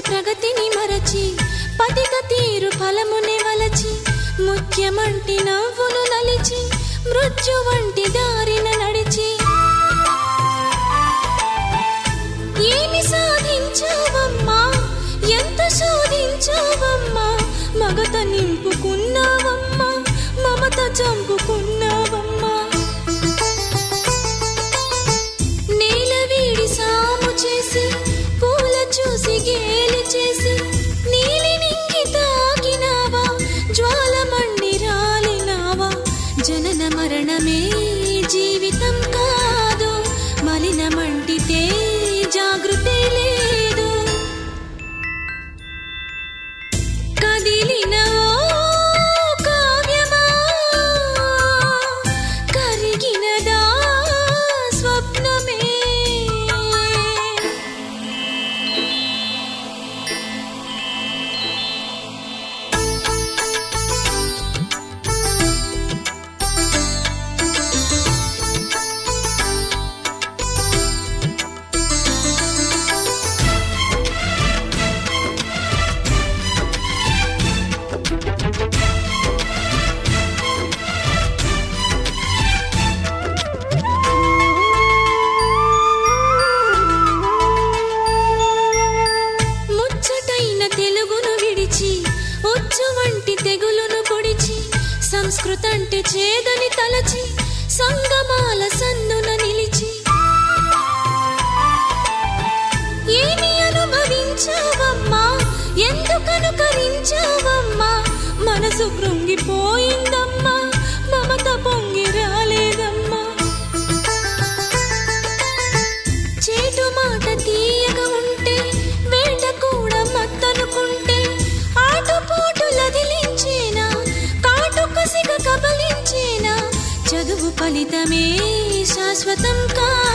ప్రగతిని మరచి పతిత తీరు ఫలముని వలచి ముఖ్యమంటి నవ్వును నలిచి మృత్యు వంటి దారిన నడిచి ఏమి సాధించావమ్మా ఎంత శోధించావమ్మా మగత నింపుకున్నావమ్మా మమత చంపుకున్నావమ్మా నేల వీడి సాము చేసి పూల చూసి గేలి చేసి నీలి నింగి తాకినావా జ్వాల మండి రాలినావా జనన మరణమే జీవితం కాదు మలినమంటితే జాగృతే లేదు కదిలిన ఓ కావ్యమా కరిగినదా స్వప్నమే ముచ్చటైన తెలుగును విడిచి ఉచ్చు వంటి తెగులును పొడిచి సంస్కృతంటే చేదని తలచి సంగమాల సందున నిలిచి ఏమి అనుభవించావమ్మా ఎందుకను కరించావమ్మా మనసు కృంగిపోయిందమ్మా మమత పొంగి రాలేదమ్మా చేటు మాట తీయగా ఉంటే వేట కూడా మత్తనుకుంటే ఆటుపోటులదిలించేనా కాటు కసిగా కబలించేనా చదువు ఫలితమే శాశ్వతం కా